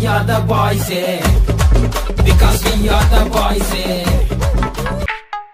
we are the boys, eh? Because we are the boys, eh?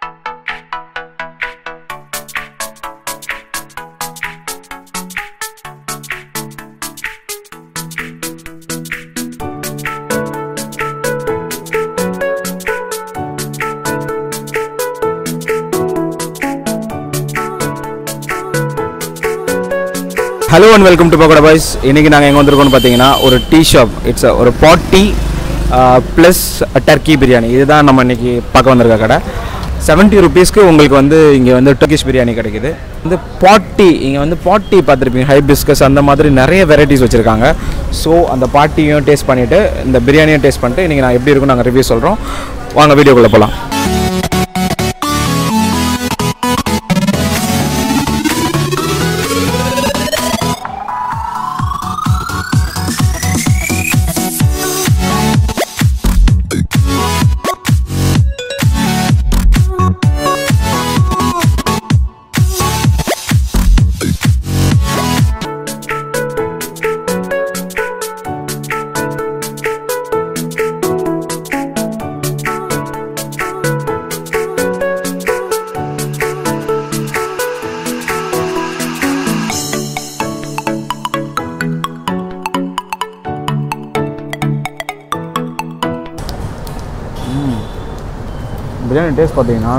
Hello and welcome to Pakoda boys இன்றைக்கி நாங்கள் எங்கே வந்திருக்கோம்னு பார்த்தீங்கன்னா ஒரு டீ ஷாப் இட்ஸ் ஒரு பாட்டி ப்ளஸ் டர்க்கி பிரியாணி இதுதான் நம்ம இன்றைக்கி பார்க்க வந்திருக்க கடை செவன்ட்டி ருபீஸ்க்கு உங்களுக்கு வந்து இங்கே வந்து டர்க்கிஷ் பிரியாணி கிடைக்குது வந்து பாட்டி இங்கே வந்து பாட்டி பார்த்துருப்பீங்க ஹைபிஸ்கஸ் அந்த மாதிரி நிறைய வெரைட்டிஸ் வச்சுருக்காங்க ஸோ அந்த பாட்டியும் டேஸ்ட் பண்ணிவிட்டு இந்த பிரியாணியும் டேஸ்ட் பண்ணிட்டு இன்றைக்கி நான் எப்படி இருக்கும் நாங்கள் ரிவ்யூ சொல்கிறோம் வாங்க வீடியோக்குள்ளே போகலாம் பிரியாணி டேஸ்ட் பார்த்தீங்கன்னா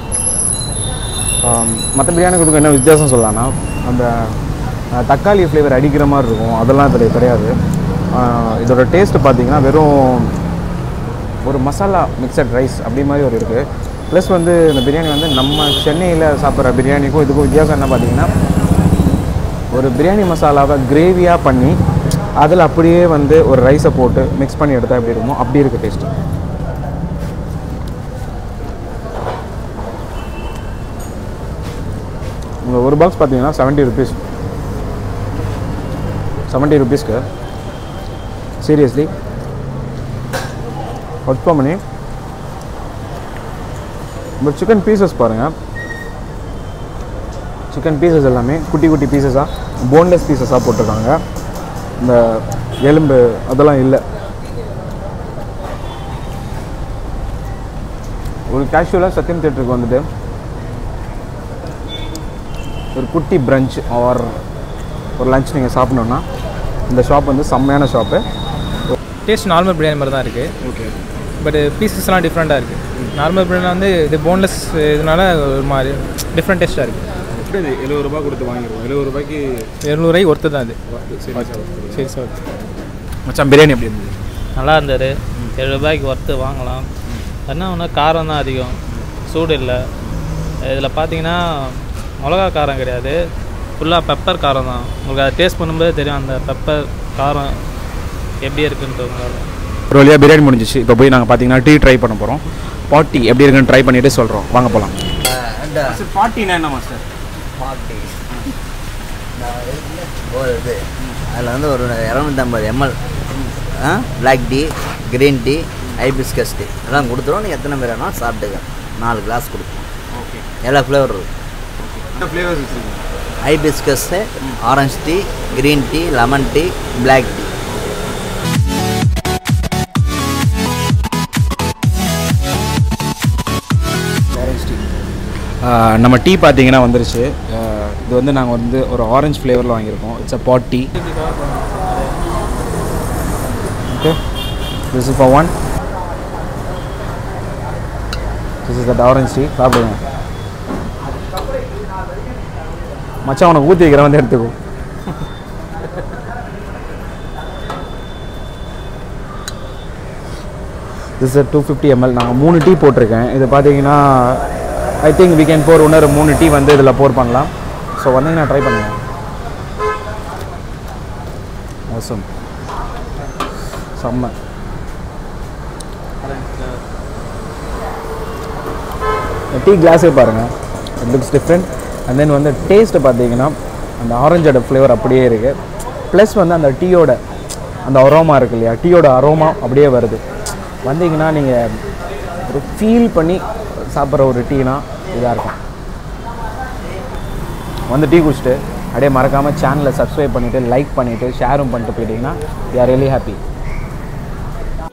மற்ற பிரியாணிக்கு இதுக்கு என்ன வித்தியாசம் சொல்லலாம்னா அந்த அஹ், தக்காளி ஃப்ளேவர் அடிக்கிற மாதிரி இருக்கும் அதெல்லாம் இதில் கிடையாது ஆஹ், இதோட டேஸ்ட்டு பார்த்தீங்கன்னா வெறும் ஒரு மசாலா மிக்சட் ரைஸ் அப்படி மாதிரி ஒரு இருக்குது ப்ளஸ் வந்து இந்த பிரியாணி வந்து நம்ம சென்னையில் சாப்பிட்ற பிரியாணிக்கும் இதுக்கும் வித்தியாசம் என்ன பார்த்தீங்கன்னா ஒரு பிரியாணி மசாலாவை கிரேவியாக பண்ணி அதில் அப்படியே வந்து ஒரு ரைஸை போட்டு மிக்ஸ் பண்ணி எடுத்தால் எப்படி இருக்குமோ அப்படி இருக்குது டேஸ்ட்டு உங்கள் ஒரு பாக்ஸ் பார்த்தீங்கன்னா செவன்ட்டி ருபீஸ் செவன்ட்டி ருபீஸ்க்கு சீரியஸ்லி ஒர்க் பண்ணி இந்த சிக்கன் பீசஸ் பாருங்கள் சிக்கன் பீசஸ் எல்லாமே குட்டி குட்டி பீசஸாக போன்லெஸ் பீசஸாக போட்டிருக்காங்க இந்த எலும்பு அதெல்லாம் இல்லை ஒரு கேஷுவலாக சத்தியம் தேட்டருக்கு வந்துட்டு ஒரு குட்டி பிரஞ்ச் ஆர் ஒரு லஞ்ச் நீங்கள் சாப்பிடணுன்னா இந்த ஷாப் வந்து செம்மையான ஷாப்பு டேஸ்ட் நார்மல் பிரியாணி மாதிரி தான் இருக்குது ஓகே பட் பீசஸ்லாம் டிஃப்ரெண்ட்டாக இருக்குது நார்மல் பிரியாணி வந்து இது போன்லெஸ் இதனால ஒரு மாதிரி டிஃப்ரெண்ட் டேஸ்ட்டாக இருக்குது எப்படி இது எழுபது ரூபாய் கொடுத்து வாங்கிடுவோம் எழுபது ரூபாய்க்கு எழுநூறுவாய்க்கு ஒர்த்து தான் அது சரி சரி சார் மச்சான் பிரியாணி எப்படி இருந்தது நல்லா இருந்தது ஏழு ரூபாய்க்கு ஒர்த்து வாங்கலாம் என்ன ஒன்று காரம் தான் அதிகம் சூடு இல்லை இதில் பார்த்தீங்கன்னா மிளகா காரம் கிடையாது ஃபுல்லாக பெப்பர் காரம் தான் உங்களுக்கு அதை டேஸ்ட் பண்ணும்போது தெரியும் அந்த பெப்பர் காரம் எப்படி இருக்குன்ட்டு உங்களுக்கு ஒரு வழியாக பிரியாணி முடிஞ்சிச்சு இப்போ போய் நாங்கள் பார்த்தீங்கன்னா டீ ட்ரை பண்ண போகிறோம் பாட்டி எப்படி இருக்குன்னு ட்ரை பண்ணிட்டு சொல்கிறோம் வாங்க போகலாம் சார் பாட்டினா என்ன மாஸ்டர் ஒரு இது அதில் வந்து ஒரு இரநூத்தம்பது ml black tea green tea hibiscus tea எல்லாம் கொடுத்துருவோம் நீங்கள் எத்தனை பேர் வேணாலும் சாப்பிட்டுக்க நாலு கிளாஸ் கொடுப்போம் ஓகே எல்லா ஃப்ளேவர் இருக்கும் என்ன ஃப்ளேவர்ஸ் வச்சுருக்கீங்க hibiscus orange tea green tea lemon tea black tea நம்ம டீ பார்த்தீங்கன்னா வந்துருச்சு ஆஹ் இது வந்து நாங்கள் வந்து ஒரு ஆரஞ்சு ஃப்ளேவரில் வாங்கியிருக்கோம் it's a pot tea okay this is for one this is that orange tea சாப்பிடுங்க மச்சான் உனக்கு ஊற்றி வைக்கிறேன் வந்து எடுத்துக்கோ திஸ் டூ ஃபிஃப்டி எம்எல் நாங்கள் மூணு டீ போட்டிருக்கேன் இது பார்த்தீங்கன்னா I think we can pour இன்னொரு மூணு டீ வந்து இதில் போர் பண்ணலாம் ஸோ வந்தீங்கன்னா ட்ரை பண்ணுங்கள் awesome செம்ம டீ கிளாஸே பாருங்கள் it looks different and then வந்து டேஸ்ட்டு பார்த்தீங்கன்னா அந்த ஆரஞ்சோட ஃப்ளேவர் அப்படியே இருக்குது ப்ளஸ் வந்து அந்த டீயோட அந்த அரோமா இருக்கு இல்லையா டீயோட அரோமா அப்படியே வருது வந்தீங்கன்னா நீங்கள் ஒரு ஃபீல் பண்ணி சாப்பிட்ற ஒரு டீனா இதாக இருக்கும் வந்து டீ குடிச்சிட்டு அப்படியே மறக்காமல் சேனலை சப்ஸ்கிரைப் பண்ணிவிட்டு லைக் பண்ணிவிட்டு ஷேரும் பண்ணிட்டு போயிட்டீங்கன்னா யூ ஆர் ரியலி ஹாப்பி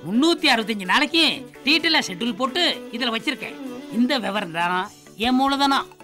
முன்னூத்தி அறுபத்தஞ்சு நாளைக்கு டீட்டெயிலாக ஷெட்யூல் போட்டு இதில் வச்சிருக்கேன் இந்த விவரம் தான் என் மூலதனம்